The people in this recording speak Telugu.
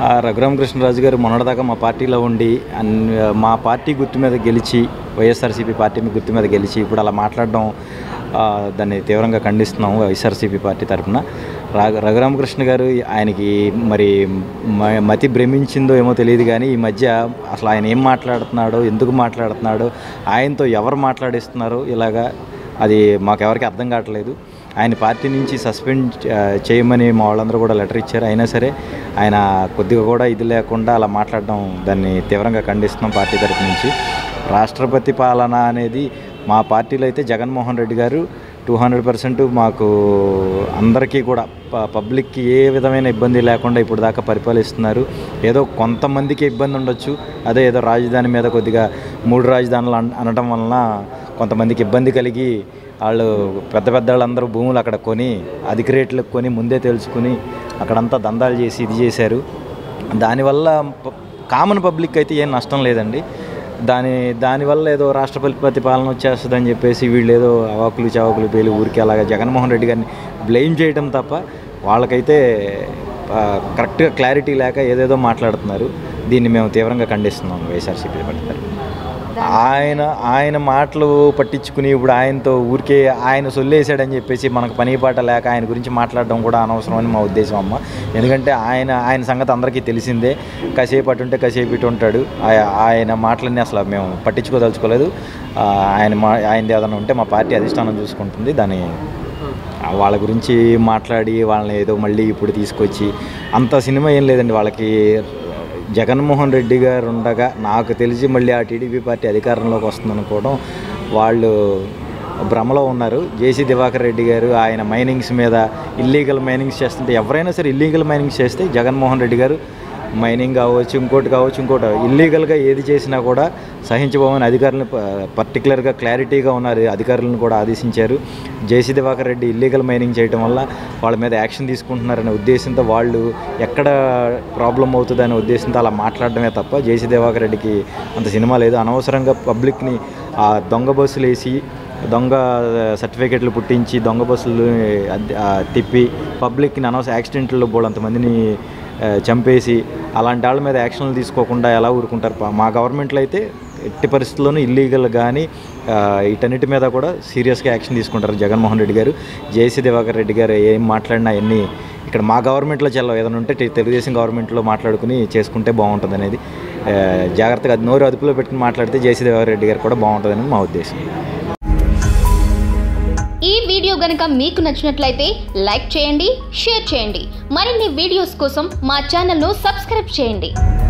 ఆ రఘురామకృష్ణరాజు గారు మొన్నటిదాకా మా పార్టీలో ఉండి అన్- మా పార్టీ గుర్తు మీద గెలిచి వైఎస్ఆర్సీపీ పార్టీ గుర్తు మీద గెలిచి ఇప్పుడు అలా మాట్లాడడం ఆ, దాన్ని తీవ్రంగా ఖండిస్తున్నాము వైఎస్ఆర్సీపీ పార్టీ తరఫున రా రఘురామకృష్ణ గారు ఆయనకి మరి మ- మతి భ్రమించిందో ఏమో తెలియదు కానీ ఈ మధ్య అసలు ఆయన ఏం మాట్లాడుతున్నాడో ఎందుకు మాట్లాడుతున్నాడో ఆయనతో ఎవరు మాట్లాడిస్తున్నారో ఇలాగా అది మాకెవరికి అర్థం కావట్లేదు ఆయన పార్టీ నుంచి సస్పెండ్ ఆ, చేయమని మా వాళ్ళందరూ కూడా లెటర్ ఇచ్చారు అయినా సరే ఆయన కొద్దిగా కూడా ఇది లేకుండా అలా మాట్లాడడం దాన్ని తీవ్రంగా ఖండిస్తున్నాం పార్టీ తరఫు నుంచి రాష్ట్రపతి పాలన అనేది మా పార్టీలో అయితే జగన్మోహన్ రెడ్డి గారు టూ హండ్రెడ్ పర్సెంట్ మాకు అందరికీ కూడా ప- పబ్లిక్కి ఏ విధమైన ఇబ్బంది లేకుండా ఇప్పుడు దాకా పరిపాలిస్తున్నారు ఏదో కొంతమందికి ఇబ్బంది ఉండొచ్చు అదే ఏదో రాజధాని మీద కొద్దిగా మూడు రాజధానులు అన- అనడం వలన కొంతమందికి ఇబ్బంది కలిగి వాళ్ళు పెద్ద పెద్ద వాళ్ళందరూ భూములు అక్కడ కొని అధిక రేట్లకు కొని ముందే తెలుసుకుని అక్కడంతా దందాలు చేసి ఇది చేశారు దానివల్ల ప- కామన్ పబ్లిక్ అయితే ఏం నష్టం లేదండి దాని దానివల్ల ఏదో రాష్ట్రపతి పాలన వచ్చేస్తుందని చెప్పేసి వీళ్ళు ఏదో అవాకులు చవాకులు పేలి ఊరికి అలాగా జగన్మోహన్ రెడ్డి గారిని బ్లేమ్ చేయడం తప్ప వాళ్ళకైతే ఆ, కరెక్ట్గా క్లారిటీ లేక ఏదేదో మాట్లాడుతున్నారు దీన్ని మేము తీవ్రంగా ఖండిస్తున్నాం వైఎస్ఆర్సీపీ పడతారు ఆయన ఆయన మాటలు పట్టించుకుని ఇప్పుడు ఆయనతో ఊరికే ఆయన సొల్లేసాడని చెప్పేసి మనకు పని పాట లేక ఆయన గురించి మాట్లాడడం కూడా అనవసరం అని మా ఉద్దేశం అమ్మ ఎందుకంటే ఆయన ఆయన సంగతి అందరికీ తెలిసిందే కాసేపు అటు ఉంటే కాసేపు ఇటు ఉంటాడు ఆయ- ఆయన మాటలన్నీ అసలు మేము పట్టించుకోదలుచుకోలేదు ఆ, ఆయన మా ఆయనది ఏదైనా ఉంటే మా పార్టీ అధిష్టానం చూసుకుంటుంది దాని ఆ వాళ్ళ గురించి మాట్లాడి వాళ్ళని ఏదో మళ్ళీ ఇప్పుడు తీసుకొచ్చి అంత సినిమా ఏం లేదండి వాళ్ళకి జగన్మోహన్ రెడ్డి గారు ఉండగా నాకు తెలిసి మళ్ళీ ఆ టీడీపీ పార్టీ అధికారంలోకి వస్తుందనుకోవడం వాళ్ళు భ్రమలో ఉన్నారు జేసీ దివాకర్ రెడ్డి గారు ఆయన మైనింగ్స్ మీద ఇల్లీగల్ మైనింగ్స్ చేస్తుంటే ఎవరైనా సరే ఇల్లీగల్ మైనింగ్స్ చేస్తే జగన్మోహన్ రెడ్డి గారు మైనింగ్ కావచ్చు ఇంకోటి కావచ్చు ఇంకోటి ఇల్లీగల్గా ఏది చేసినా కూడా సహించబోమని అధికారులను ప- పర్టికులర్గా క్లారిటీగా ఉన్నారు అధికారులను కూడా ఆదేశించారు JC Diwakar Reddy illegal mining చేయడం వల్ల వాళ్ళ మీద యాక్షన్ తీసుకుంటున్నారనే ఉద్దేశంతో వాళ్ళు ఎక్కడ ప్రాబ్లం అవుతుందనే ఉద్దేశంతో అలా మాట్లాడడమే తప్ప జేసీ దివాకర్ రెడ్డికి అంత సినిమా లేదు అనవసరంగా పబ్లిక్ని ఆ దొంగ బస్సులు వేసి దొంగ సర్టిఫికెట్లు పుట్టించి దొంగ బస్సులు అద్దె- ఆ, తిప్పి పబ్లిక్ని అనవసర యాక్సిడెంట్లో బోళ్ళంతమందిని ఆ, చంపేసి అలాంటి వాళ్ళ మీద యాక్షన్లు తీసుకోకుండా ఎలా ఊరుకుంటారు పా- మా గవర్నమెంట్లో అయితే ఎట్టి పరిస్థితుల్లోనూ ఇల్లీగల్ కానీ ఆ, వీటన్నిటి మీద కూడా సీరియస్గా యాక్షన్ తీసుకుంటారు జగన్మోహన్ రెడ్డి గారు జేసీ దివాకర్ రెడ్డి గారు ఏం మాట్లాడినా అన్నీ ఇక్కడ మా గవర్నమెంట్లో చెల్లవు ఏదైనా ఉంటే టే- తెలుగుదేశం గవర్నమెంట్లో మాట్లాడుకుని చేసుకుంటే బాగుంటుంది అనేది ఆ, జాగ్రత్తగా నోరు అదుపులో పెట్టుకుని మాట్లాడితే జేసీ దివాకర్ రెడ్డి గారు కూడా బాగుంటుందని మా ఉద్దేశం ఈ వీడియో గనుక మీకు నచ్చినట్లయితే లైక్ చేయండి షేర్ చేయండి మరిన్ని వీడియోస్ కోసం మా ఛానల్ను సబ్స్క్రైబ్ చేయండి